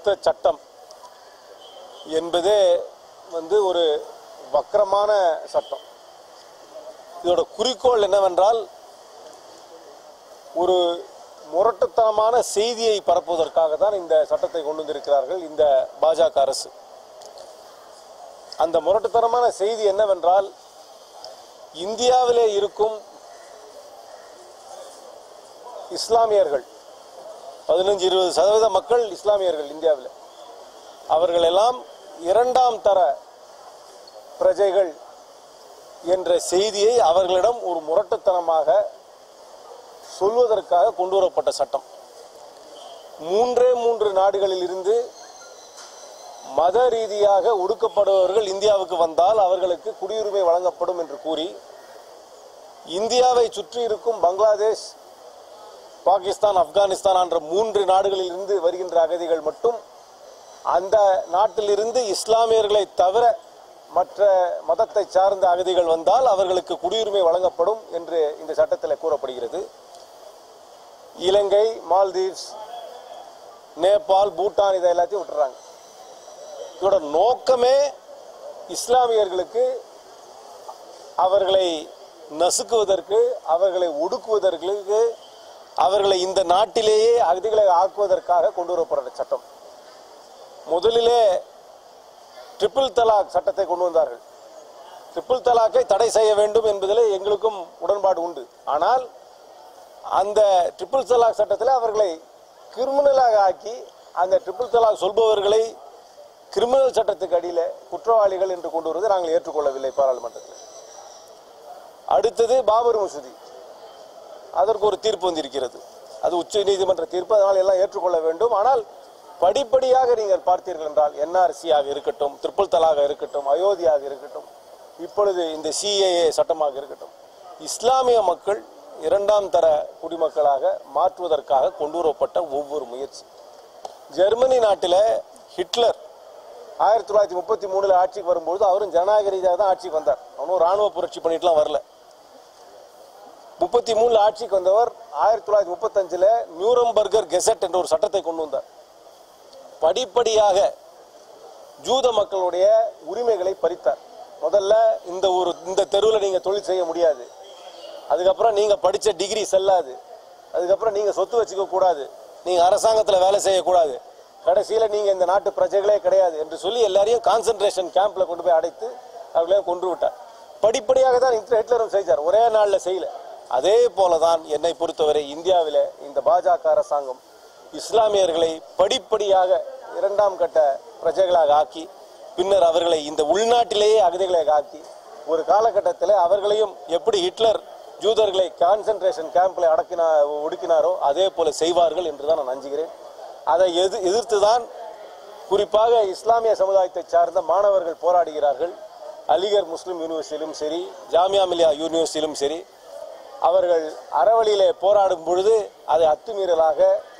திருத்த சட்டம் என்பதே வந்து ஒரு வக்கரமான சட்டம் இதோட குறிக்கோள் என்னவென்றால் ஒரு முரட்டுத்தனமான செய்தியை பரப்புவதற்காக தான் இந்த சட்டத்தை கொண்டு வந்திருக்கிறார்கள் இந்த பாஜக அரசு அந்த முரட்டுத்தனமான செய்தி என்னவென்றால் இந்தியாவிலே இருக்கும் இஸ்லாமியர்கள் பதினஞ்சு இருபது சதவீத மக்கள் இஸ்லாமியர்கள் இந்தியாவில் அவர்கள் எல்லாம் இரண்டாம் தர பிரஜைகள் என்ற செய்தியை அவர்களிடம் ஒரு முரட்டுத்தனமாக சொல்வதற்காக கொண்டு வரப்பட்ட சட்டம் மூன்றே மூன்று நாடுகளில் இருந்து மத ரீதியாக ஒடுக்கப்படுபவர்கள் இந்தியாவுக்கு வந்தால் அவர்களுக்கு குடியுரிமை வழங்கப்படும் என்று கூறி இந்தியாவை சுற்றி இருக்கும் பங்களாதேஷ் பாகிஸ்தான் ஆப்கானிஸ்தான் என்ற மூன்று நாடுகளில் இருந்து வருகின்ற அகதிகள் மட்டும் அந்த நாட்டிலிருந்து இஸ்லாமியர்களை தவிர மற்ற மதத்தை சார்ந்த அகதிகள் வந்தால் அவர்களுக்கு குடியுரிமை வழங்கப்படும் என்று இந்த சட்டத்தில் கூறப்படுகிறது இலங்கை மால்தீவ்ஸ் நேபாள் பூட்டான் இதை எல்லாத்தையும் விட்டுறாங்க இதோட நோக்கமே இஸ்லாமியர்களுக்கு அவர்களை நசுக்குவதற்கு அவர்களை ஒடுக்குவதற்கு அவர்களை இந்த நாட்டிலேயே அகதிகளை ஆக்குவதற்காக கொண்டு வரப்படுற சட்டம் முதலிலே ட்ரிபிள் தலாக் சட்டத்தை கொண்டு வந்தார்கள் ட்ரிபிள் தலாக்கை தடை செய்ய வேண்டும் என்பதில் எங்களுக்கும் உடன்பாடு உண்டு ஆனால் அந்த ட்ரிபிள் தலாக் சட்டத்தில் அவர்களை கிரிமினலாக ஆக்கி அந்த ட்ரிபிள் தலாக் சொல்பவர்களை கிரிமினல் சட்டத்துக்கு அடியில் குற்றவாளிகள் என்று கொண்டு வருவதை நாங்கள் ஏற்றுக்கொள்ளவில்லை பாராளுமன்றத்தில் அடுத்தது பாபர் மசூதி அதற்கு ஒரு தீர்ப்பு வந்திருக்கிறது அது உச்ச நீதிமன்ற தீர்ப்பு அதனால் எல்லாம் ஏற்றுக்கொள்ள வேண்டும் ஆனால் படிப்படியாக நீங்கள் பார்த்தீர்கள் என்றால் என்ஆர்சியாக இருக்கட்டும் ட்ரிபிள் தலாக இருக்கட்டும் அயோத்தியாக இருக்கட்டும் இப்பொழுது இந்த சிஏஏ சட்டமாக இருக்கட்டும் இஸ்லாமிய மக்கள் இரண்டாம் தர குடிமக்களாக மாற்றுவதற்காக கொண்டு வரப்பட்ட ஒவ்வொரு முயற்சி ஜெர்மனி நாட்டில் ஹிட்லர் ஆயிரத்தி தொள்ளாயிரத்தி முப்பத்தி மூணுல ஆட்சிக்கு வரும்போது அவரும் ஜனநாயக ரீதியாக தான் ஆட்சிக்கு வந்தார் அவனும் ராணுவ புரட்சி பண்ணிட்டுலாம் வரல முப்பத்தி மூணுல ஆட்சிக்கு வந்தவர் ஆயிரத்தி தொள்ளாயிரத்தி முப்பத்தஞ்சுல நியூரம்பர்கர் கெசட் என்ற ஒரு சட்டத்தை கொண்டு வந்தார் படிப்படியாக ஜூத மக்களுடைய உரிமைகளை பறித்தார் முதல்ல இந்த ஒரு இந்த தெருவில் நீங்க தொழில் செய்ய முடியாது அதுக்கப்புறம் நீங்க படிச்ச டிகிரி செல்லாது அதுக்கப்புறம் நீங்க சொத்து வச்சுக்க கூடாது நீங்க அரசாங்கத்துல வேலை செய்யக்கூடாது கடைசியில நீங்க இந்த நாட்டு பிரஜைகளே கிடையாது என்று சொல்லி எல்லாரையும் கான்சென்ட்ரேஷன் கேம்ப்ல கொண்டு போய் அடைத்து அவர்களே கொன்று விட்டார் படிப்படியாக தான் ஹிட்லர் ஹிட்லரும் செய்தார் ஒரே நாள்ல செய்யல அதே போலதான் என்னை பொறுத்தவரை இந்தியாவில இந்த பாஜக அரசாங்கம் இஸ்லாமியர்களை படிப்படியாக இரண்டாம் கட்ட பிரஜைகளாக ஆக்கி பின்னர் அவர்களை இந்த உள்நாட்டிலேயே அகதிகளாக ஆக்கி ஒரு காலகட்டத்தில் அவர்களையும் எப்படி ஹிட்லர் ஜூதர்களை கான்சென்ட்ரேஷன் கேம்ப்ல அடக்கினா ஒடுக்கினாரோ அதே போல செய்வார்கள் என்று தான் நான் நம்புகிறேன் அதை எது எதிர்த்து தான் குறிப்பாக இஸ்லாமிய சமுதாயத்தை சார்ந்த மாணவர்கள் போராடுகிறார்கள் அலிகர் முஸ்லிம் யூனிவர்சிட்டியிலும் சரி ஜாமியா மிலியா யூனிவர்சிட்டியிலும் சரி அவர்கள் அறவழியிலே போராடும் பொழுது அதை அத்துமீறலாக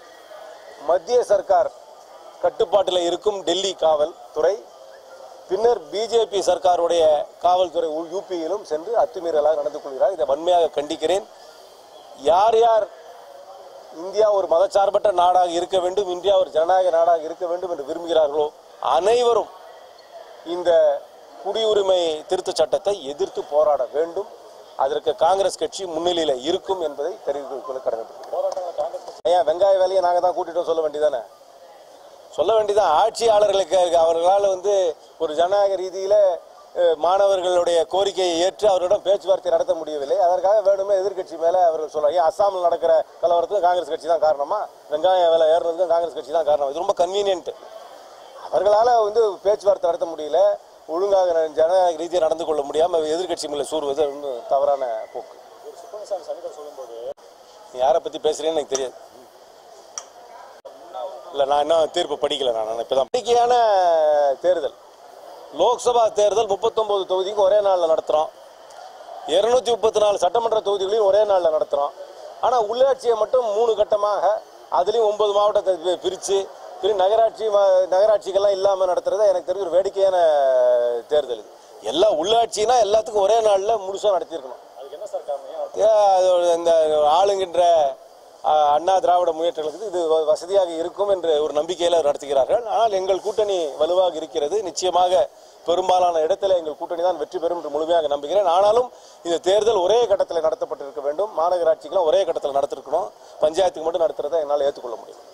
மத்திய சர்க்கார் கட்டுப்பாட்டில் இருக்கும் டெல்லி காவல்துறை பின்னர் பிஜேபி சர்க்காருடைய காவல்துறை உள் யூபியிலும் சென்று அத்துமீறலாக நடந்து கொள்கிறார் இதை வன்மையாக கண்டிக்கிறேன் யார் யார் இந்தியா ஒரு மதச்சார்பற்ற நாடாக இருக்க வேண்டும் இந்தியா ஒரு ஜனநாயக நாடாக இருக்க வேண்டும் என்று விரும்புகிறார்களோ அனைவரும் இந்த குடியுரிமை திருத்த சட்டத்தை எதிர்த்து போராட வேண்டும் அதற்கு காங்கிரஸ் கட்சி முன்னிலையில் இருக்கும் என்பதை தெரிவித்துக் கொள்ள கடமைப்பட்டிருக்கிறேன் ஏன் வெங்காய வேலையை நாங்கள் தான் கூட்டிட்டோம் சொல்ல வேண்டியதானே சொல்ல வேண்டியதான் ஆட்சியாளர்களுக்கு அவர்களால் வந்து ஒரு ஜனநாயக ரீதியில் அஹ், மாணவர்களுடைய கோரிக்கையை ஏற்று அவரிடம் பேச்சுவார்த்தை நடத்த முடியவில்லை அதற்காக வேணுமே எதிர்க்கட்சி மேலே அவர்கள் சொல்றாங்க ஏன் அஸ்ஸாமில் நடக்கிற கலவரத்துக்கு காங்கிரஸ் கட்சி தான் காரணமா வெங்காய விலை ஏறுறதுக்கும் காங்கிரஸ் கட்சி தான் காரணம் இது ரொம்ப கன்வீனியன்ட் அவர்களால் வந்து பேச்சுவார்த்தை நடத்த முடியல ஒழுங்காக ந- ஜனநாயக ரீதியாக நடந்து கொள்ள முடியாமல் எதிர்க்கட்சி மேலே சூறுவது ரொம்ப தவறான போக்கு ஒரு சுப்பிரமணியசாமி சங்கர் சொல்லும்போது நீ யாரை பற்றி பேசுகிறேன்னு எனக்கு தெரியாது இல்லை நான் இன்னும் தீர்ப்பு படிக்கல நான் இப்போ தான் நம்பிக்கையான தேர்தல் லோக்சபா தேர்தல் முப்பத்தொம்போது தொகுதிக்கு ஒரே நாளில் நடத்துகிறோம் இருநூத்தி முப்பத்தி நாலு சட்டமன்ற தொகுதிகளையும் ஒரே நாளில் நடத்துகிறோம் ஆனால் உள்ளாட்சியை மட்டும் மூணு கட்டமாக அதுலேயும் ஒன்பது மாவட்டத்தை பி- பிரித்து பிரி நகராட்சி ம- நகராட்சிகள்லாம் இல்லாமல் நடத்துறது எனக்கு தெரிஞ்ச ஒரு வேடிக்கையான தேர்தல் இது எல்லா உள்ளாட்சினா எல்லாத்துக்கும் ஒரே நாளில் முழுசாக நடத்தியிருக்கணும் அதுக்கு என்ன சார் காரணம் ஏன் ஏன் அது ஒரு இந்த ஆளுங்கின்ற அஹ், அண்ணா திராவிட முன்னேற்றங்களுக்கு இது வ- வசதியாக இருக்கும் என்று ஒரு நம்பிக்கையில் நடத்துகிறார்கள் ஆனால் எங்கள் கூட்டணி வலுவாக இருக்கிறது நிச்சயமாக பெரும்பாலான இடத்துல எங்கள் கூட்டணி தான் வெற்றி பெறும் என்று முழுமையாக நம்புகிறேன் ஆனாலும் இந்த தேர்தல் ஒரே கட்டத்தில் நடத்தப்பட்டிருக்க வேண்டும் மாநகராட்சிக்கெல்லாம் ஒரே கட்டத்தில் நடத்திருக்கணும் பஞ்சாயத்துக்கு மட்டும் நடத்துறதை என்னால் ஏற்றுக்கொள்ள முடியும்